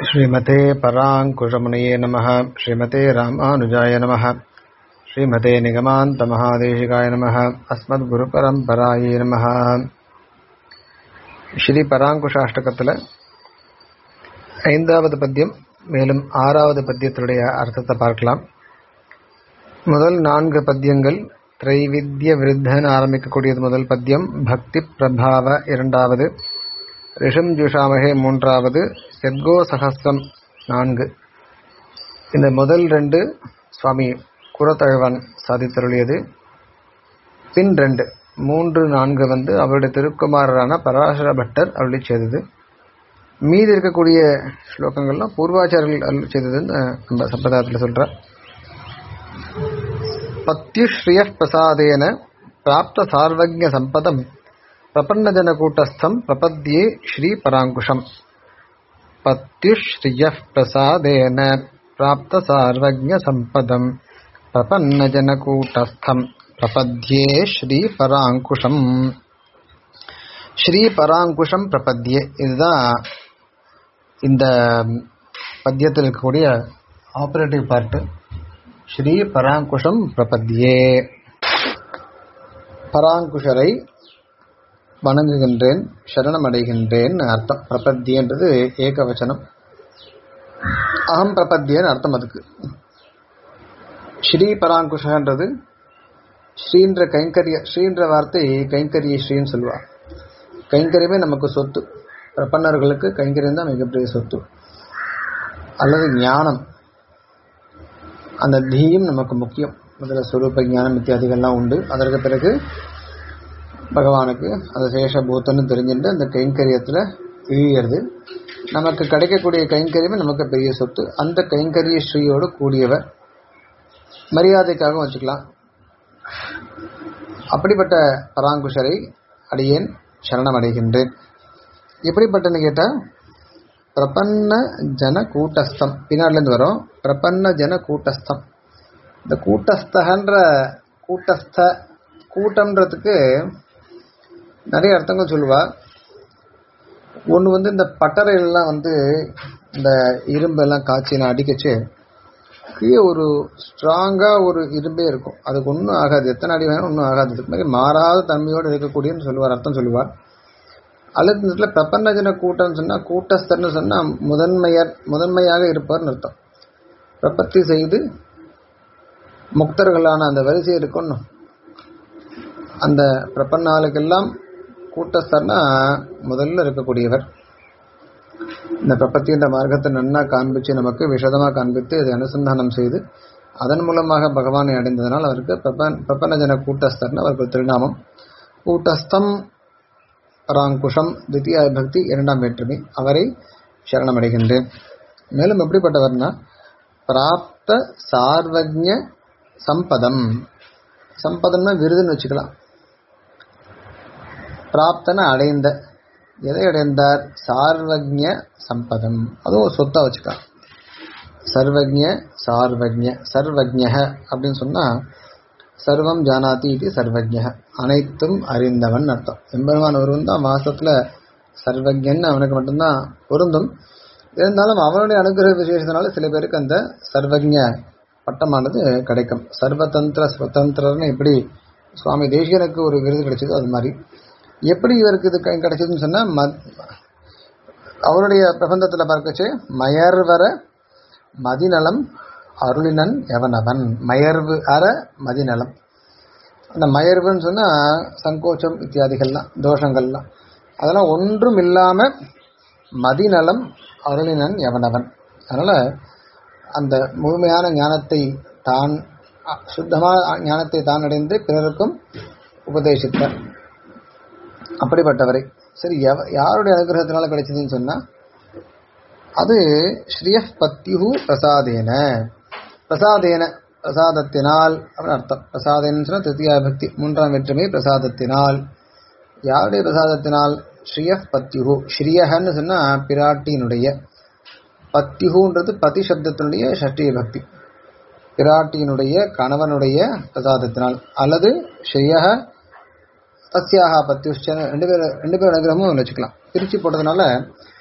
श्रीमते पराङ्कुशमुनये नमः श्रीमते रामानुजाय नमः श्रीमते निगमान्तमहादेशिकाय नमः अस्मद्गुरुपरम्परायै नमः ஸ்ரீ பராங்குஷாஷ்டகத்தில் ஐந்தாவது பத்தியம் மேலும் ஆறாவது பத்தியத்தினுடைய அர்த்தத்தை பார்க்கலாம் முதல் நான்கு பத்தியங்கள் திரைவித்ய விருத்தன்னு ஆரம்பிக்கக்கூடியது முதல் பத்தியம் பக்தி பிரபாவ இரண்டாவது ரிஷம் ஜுஷாமகே மூன்றாவது செத்கோ சகஸ்ரம் நான்கு இந்த முதல் ரெண்டு சுவாமி குரத்தழவன் சாதித்தருளியது பின் ரெண்டு மூன்று நான்கு வந்து அவருடைய திருக்குமாரரான பராசர பட்டர் அருளி செய்தது மீதி இருக்கக்கூடிய ஸ்லோகங்கள்லாம் பூர்வாச்சாரர்கள் அருளி செய்ததுன்னு நம்ம சம்பிரதாயத்தில் சொல்கிறார் பத்யுஸ்ரீய பிரசாதேன பிராப்த சார்வஜ்ய சம்பதம் பிரபன்னஜனகூட்டஸ்தம் பிரபத்யே ஸ்ரீ பராங்குஷம் பத்யுஸ்ரீய பிரசாதேன பிராப்த சார்வஜ்ய சம்பதம் பிரபன்னஜனகூட்டஸ்தம் பிரபத்யே ஸ்ரீ பராங்குஷம் ஸ்ரீ பராங்குஷம் பிரபத்யே இதுதான் இந்த பத்தியத்தில் இருக்கக்கூடிய ஆபரேட்டிவ் பார்ட்டு ஸ்ரீ பராங்குஷம் பிரபத்யே பராங்குஷரை வணங்குகின்றேன் சரணமடைகின்றேன் அர்த்தம் பிரபத்தியன்றது ஏகவச்சனம் அகம் பிரபத்தியன்னு அர்த்தம் அதுக்கு ஸ்ரீ பராங்குஷன்றது ஸ்ரீன்ற கைங்கரிய ஸ்ரீன்ற வார்த்தை கைங்கரிய ஸ்ரீன்னு சொல்லுவாள் கைங்கரியமே நமக்கு சொத்து பிரபன்னர்களுக்கு கைங்கரியம் தான் மிகப்பெரிய சொத்து அல்லது ஞானம் அந்த தீயும் நமக்கு முக்கியம் முதல்ல ஸ்வரூப ஞானம் இத்தியாதிகள்லாம் உண்டு அதற்கு பிறகு பகவானுக்கு அந்த சேஷபூத்தன்னு தெரிஞ்சுட்டு அந்த கைங்கரியத்தில் இழியறது நமக்கு கிடைக்கக்கூடிய கைங்கரியமே நமக்கு பெரிய சொத்து அந்த கைங்கரிய ஸ்ரீயோடு கூடியவர் மரியாதைக்காகவும் வச்சுக்கலாம் அப்படிப்பட்ட பராங்குஷரை அடியேன் சரணம் அடைகின்றேன் எப்படிப்பட்டன்னு கேட்டால் பிரபன்ன ஜன கூட்டஸ்தம் பின்னாடிலேருந்து வரும் பிரபன்ன ஜன கூட்டஸ்தம் இந்த கூட்டஸ்தகன்ற கூட்டஸ்த கூட்டம்ன்றதுக்கு நிறைய அர்த்தங்கள் சொல்லுவா ஒன்று வந்து இந்த பட்டறைகள்லாம் வந்து இந்த இரும்பெல்லாம் காய்ச்சி நான் அடிக்கச்சு கீழே ஒரு ஸ்ட்ராங்காக ஒரு இரும்பே இருக்கும் அதுக்கு ஒன்றும் ஆகாது எத்தனை அடி வேணும் ஒன்றும் ஆகாது இதுக்கு மாதிரி மாறாத தன்மையோடு இருக்கக்கூடியன்னு சொல்லுவார் அர்த்தம் சொல்லுவார் அல்லது இந்த இடத்துல பிரபன்னஜன கூட்டம்னு சொன்னால் கூட்டஸ்தர்னு சொன்னால் முதன்மையர் முதன்மையாக இருப்பார்னு அர்த்தம் பிரபத்தி செய்து முக்தர்களான அந்த வரிசை இருக்கணும் அந்த பிரபன்னாளுக்கெல்லாம் கூட்டஸ்தர்னா முதல்ல இருக்கக்கூடியவர் இந்த பிரபத்தி என்ற மார்க்கத்தை நன்னா காண்பித்து நமக்கு விஷதமாக காண்பித்து அதை அனுசந்தானம் செய்து அதன் மூலமாக பகவானை அடைந்ததனால் அவருக்கு பிரபன் பிரபன்னஜன கூட்டஸ்தர்னு அவருக்கு திருநாமம் கூட்டஸ்தம் பராங்குஷம் தித்திய பக்தி இரண்டாம் வேற்றுமை அவரை சரணமடைகின்றேன் மேலும் எப்படிப்பட்டவர்னா பிராப்த சார்வஜ்ய சம்பதம் சம்பதம்னா விருதுன்னு வச்சுக்கலாம் பிராப்தன அடைந்த எதை அடைந்தார் சார்வஜ்ய சம்பதம் அதுவும் சொத்தா வச்சுக்கலாம் சர்வஜ்ய சார்வஜ்ய சர்வஜ்ய அப்படின்னு சொன்னால் சர்வம் ஜானாதி இது சர்வஜ்ய அனைத்தும் அறிந்தவன் அர்த்தம் எம்பெருமான் ஒருவன் தான் மாசத்தில் சர்வஜன் அவனுக்கு மட்டும்தான் பொருந்தும் இருந்தாலும் அவனுடைய அனுகிரக விசேஷத்தினால சில பேருக்கு அந்த சர்வஜ பட்டமானது கிடைக்கும் சர்வதந்திர சுதந்திரன்னு எப்படி சுவாமி தேசிகனுக்கு ஒரு விருது கிடைச்சதோ அது மாதிரி எப்படி இவருக்கு இது கிடைச்சதுன்னு சொன்னால் ம அவருடைய பிரபந்தத்தில் பார்க்கச்சு மயர்வர மதிநலம் அருளினன் எவனவன் மயர்வு அற மதிநலம் அந்த மயர்வுன்னு சொன்னால் சங்கோச்சம் இத்தியாதிகள்லாம் தோஷங்கள்லாம் அதெல்லாம் ஒன்றும் இல்லாமல் மதிநலம் அருளினன் எவனவன் அதனால் அந்த முழுமையான ஞானத்தை தான் சுத்தமான ஞானத்தை தான் அடைந்து பிறருக்கும் உபதேசித்தார் அப்படிப்பட்டவரை சரி எவ யாருடைய அனுகிரகத்தினால கிடைச்சதுன்னு சொன்னால் அது ஸ்ரீய பத்யுஹு பிரசாதேன பிரசாதேன பிரசாதத்தினால் அப்படின்னு அர்த்தம் பிரசாதேன்னு சொன்னால் திருத்தியா பக்தி மூன்றாம் வெற்றுமை பிரசாதத்தினால் யாருடைய பிரசாதத்தினால் ஸ்ரீய பத்யுஹு ஸ்ரீயகன்னு சொன்னால் பிராட்டியினுடைய பத்யுகுன்றது பதி சப்தத்தினுடைய ஷஷ்டிய பக்தி பிராட்டியினுடைய கணவனுடைய பிரசாதத்தினால் அல்லது ஸ்ரீயக தஸ்யாக பத்யுஷ்சன ரெண்டு பேர் ரெண்டு பேர் அனுகிரகமும் வச்சுக்கலாம் பிரித்து போட்டதுனால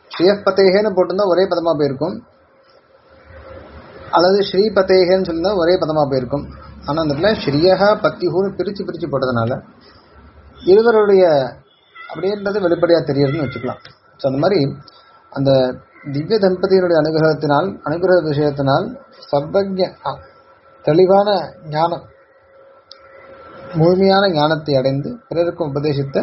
ஸ்ரீயப்பதேகன்னு போட்டிருந்தா ஒரே பதமா போயிருக்கும் அல்லது ஸ்ரீபதேகன்னு சொல்லியிருந்தா ஒரே பதமா போயிருக்கும் ஆனா அந்த இடத்துல ஸ்ரீயகா பத்திஹூன்னு பிரிச்சு பிரிச்சு போட்டதுனால இருவருடைய அப்படின்றது வெளிப்படையா தெரியறதுன்னு வச்சுக்கலாம் ஸோ அந்த மாதிரி அந்த திவ்ய தம்பதியினுடைய அனுகிரகத்தினால் அனுகிரக விஷயத்தினால் சர்வஜ அ, தெளிவான ஞானம் முழுமையான ஞானத்தை அடைந்து பிறருக்கும் உபதேசித்த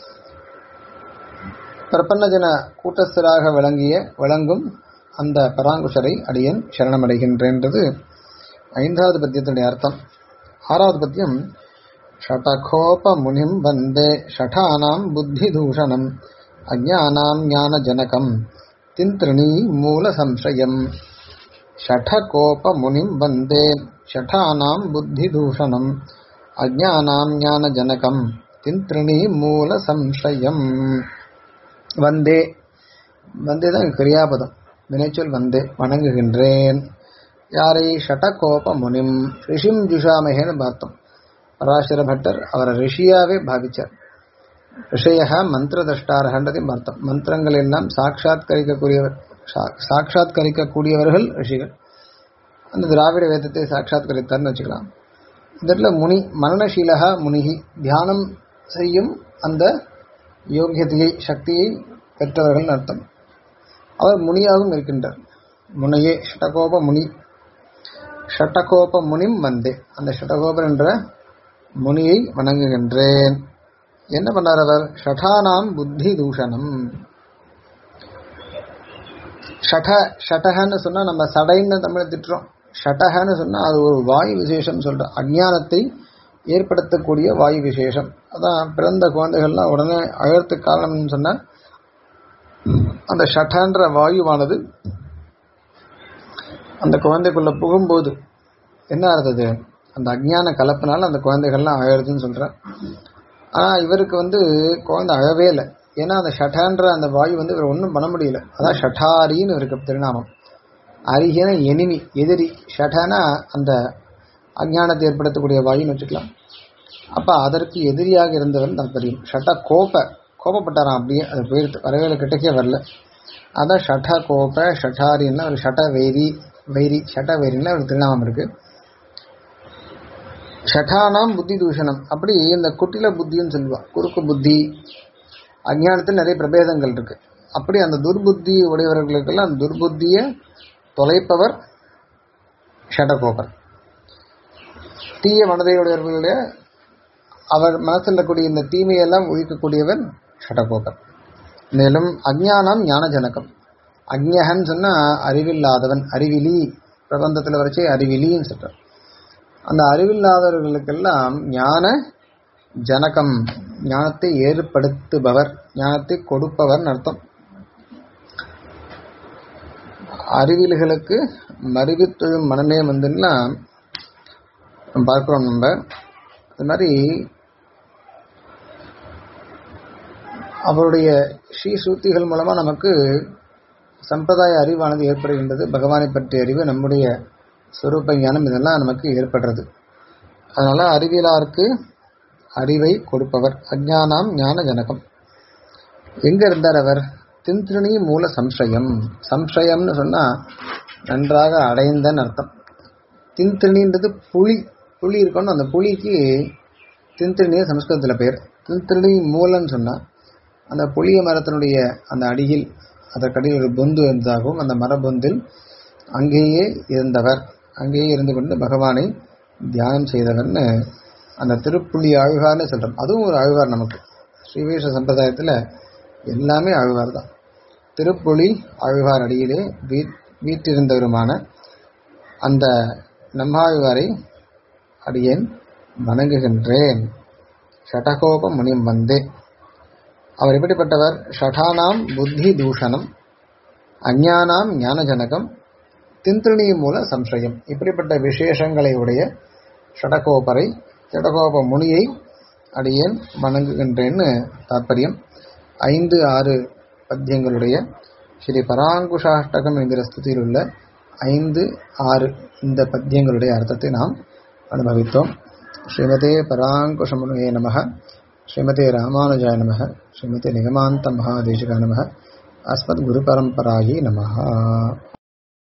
பிரபன்னஜன கூட்டஸ்தராக விளங்கிய விளங்கும் அந்த பராங்குஷரை அடியேன் சரணமடைகின்றேன்றது ஐந்தாவது பத்தியத்தினுடைய அர்த்தம் ஆறாவது பத்தியம் ஷடகோப முனிம் வந்தே ஷடானாம் புத்தி தூஷணம் அஜானாம் ஞான ஜனகம் திந்திரணி மூல சம்சயம் ஷடகோப முனிம் வந்தே ஷடானாம் புத்தி தூஷணம் அஜானாம் ஞான ஜனகம் திந்திரணி மூல சம்சயம் வந்தே வந்தே தான் கிரியாபதம் வினைச்சொல் வந்தே வணங்குகின்றேன் யாரை ஷடகோப முனிம் ரிஷிம் ஜுஷாமகேன்னு பார்த்தோம் பராசர பட்டர் அவரை ரிஷியாவே பாவிச்சார் ரிஷய மந்திரதஷ்டாரகன்றதையும் பார்த்தோம் மந்திரங்கள் எல்லாம் சாட்சாத்கரிக்கக்கூடியவர் சா- சாட்சாத்கரிக்கக்கூடியவர்கள் ரிஷிகள் அந்த திராவிட வேதத்தை சாட்சாத்கரித்தார்னு வச்சுக்கலாம் இந்த இடத்துல முனி மரணசீலகா முனிகி தியானம் செய்யும் அந்த யோகியதையை சக்தியை பெற்றவர்கள் அர்த்தம் அவர் முனியாகவும் இருக்கின்றார் முனையே ஷடகோப முனி ஷட்டகோப முனிம் வந்தே அந்த ஷட்டகோபர் என்ற முனியை வணங்குகின்றேன் என்ன பண்ணார் அவர் ஷடானாம் புத்தி தூஷணம் ஷட ஷடகன்னு சொன்னா நம்ம சடைன்னு தமிழை திட்டுறோம் ஷடகன்னு சொன்னா அது ஒரு வாயு விசேஷம் சொல்றோம் அஜ்ஞானத்தை ஏற்படுத்தக்கூடிய வாயு விசேஷம் அதான் பிறந்த குழந்தைகள்லாம் உடனே அழறதுக்கு காரணம்னு சொன்னா அந்த ஷடன்ற வாயுவானது அந்த குழந்தைக்குள்ள புகும்போது என்ன ஆகுது அந்த அஜ்ஞான கலப்பினால அந்த குழந்தைகள்லாம் அழகுதுன்னு சொல்றேன் ஆனா இவருக்கு வந்து குழந்தை அழவே இல்லை ஏன்னா அந்த ஷட்டான்ற அந்த வாயு வந்து இவர் ஒன்றும் பண்ண முடியல அதான் ஷட்டாரின்னு இருக்கு திருநாமம் அரிகன எனிமி எதிரி ஷட்டானா அந்த அஜ்ஞானத்தை ஏற்படுத்தக்கூடிய வாயுன்னு வச்சுக்கலாம் அப்ப அதற்கு எதிரியாக இருந்தவன் தாற்பயம் ஷட்ட கோப கோபப்பட்டாராம் அப்படியே அது போயிடுது வரவேல கிட்டக்கே வரல அதான் ஷட்ட கோப ஷட்டாரின்னா ஒரு ஷட்ட வைரி வைரி ஷட்ட வைரின்னா ஒரு திருநாமம் இருக்கு ஷட்டானாம் புத்தி தூஷணம் அப்படி இந்த குட்டில புத்தின்னு சொல்லுவா குறுக்கு புத்தி அஞ்ஞானத்தில் நிறைய பிரபேதங்கள் இருக்கு அப்படி அந்த துர்புத்தி உடையவர்களுக்கெல்லாம் அந்த துர்புத்தியை தொலைப்பவர் ஷடகோபர் தீய மனதையுடையவர்களுடைய அவர் மனசில் இருக்கக்கூடிய இந்த தீமையெல்லாம் ஒழிக்கக்கூடியவர் ஷடகோபர் மேலும் அஜ்ஞானம் ஞான ஜனகம் அக்ஞகன் சொன்னா அறிவில்லாதவன் அறிவிலி பிரபந்தத்தில் வரைச்சே அறிவிலின்னு சொல்றார் அந்த அறிவில்லாதவர்களுக்கெல்லாம் ஞான ஜனகம் ஞானத்தை ஏற்படுத்துபவர் ஞானத்தை கொடுப்பவர் அர்த்தம் அறிவில்களுக்கு மருவித்தொழும் மனமே வந்துன்னா பார்க்கிறோம் நம்ம அது மாதிரி அவருடைய ஸ்ரீ சூத்திகள் மூலமா நமக்கு சம்பிரதாய அறிவானது ஏற்படுகின்றது பகவானை பற்றிய அறிவு நம்முடைய சொரூப ஞானம் இதெல்லாம் நமக்கு ஏற்படுறது அதனால அறிவியலாருக்கு அறிவை கொடுப்பவர் அஜ்ஞானாம் ஞான ஜனகம் எங்க இருந்தார் அவர் திந்திருணி மூல சம்சயம் சம்சயம்னு சொன்னா நன்றாக அடைந்தன்னு அர்த்தம் திந்திருணின்றது புலி புலி இருக்கணும் அந்த புலிக்கு திந்திருணி சம்ஸ்கிருதத்தில் பேர் திந்திருணி மூலன்னு சொன்னா அந்த புளிய மரத்தினுடைய அந்த அடியில் அதற்கடியில் ஒரு பொந்து இருந்ததாகவும் அந்த மரபொந்தில் அங்கேயே இருந்தவர் அங்கேயே இருந்து கொண்டு பகவானை தியானம் செய்தவர்னு அந்த திருப்புள்ளி ஆழ்வார்னு சொல்றோம் அதுவும் ஒரு ஆழ்வார் நமக்கு ஸ்ரீவேஷ சம்பிரதாயத்தில் எல்லாமே ஆழ்வார் தான் திருப்புலி ஆழ்வார் அடியிலே வீ வீட்டிருந்தவருமான அந்த நம்மாழ்வாரை அடியேன் வணங்குகின்றேன் ஷடகோப முனிம் வந்தே அவர் எப்படிப்பட்டவர் ஷடானாம் புத்தி தூஷணம் அஞ்ஞானாம் ஞானஜனகம் திந்திருணி மூல சம்சயம் இப்படிப்பட்ட விசேஷங்களை உடைய ஷடகோபரை ஷடகோப முனியை அடியேன் வணங்குகின்றேன்னு தாற்பயம் ஐந்து ஆறு பத்தியங்களுடைய ஸ்ரீ பராங்குஷாஷ்டகம் என்கிற ஸ்துதியில் உள்ள ஐந்து ஆறு இந்த பத்தியங்களுடைய அர்த்தத்தை நாம் அனுபவித்தோம் ஸ்ரீமதே பராங்குஷமுனையே நமக ஸ்ரீமதே ராமானுஜாய நமக ஸ்ரீமதே நிகமாந்த மகாதேசிகா நமக அஸ்மத் குரு பரம்பராயி நமஹா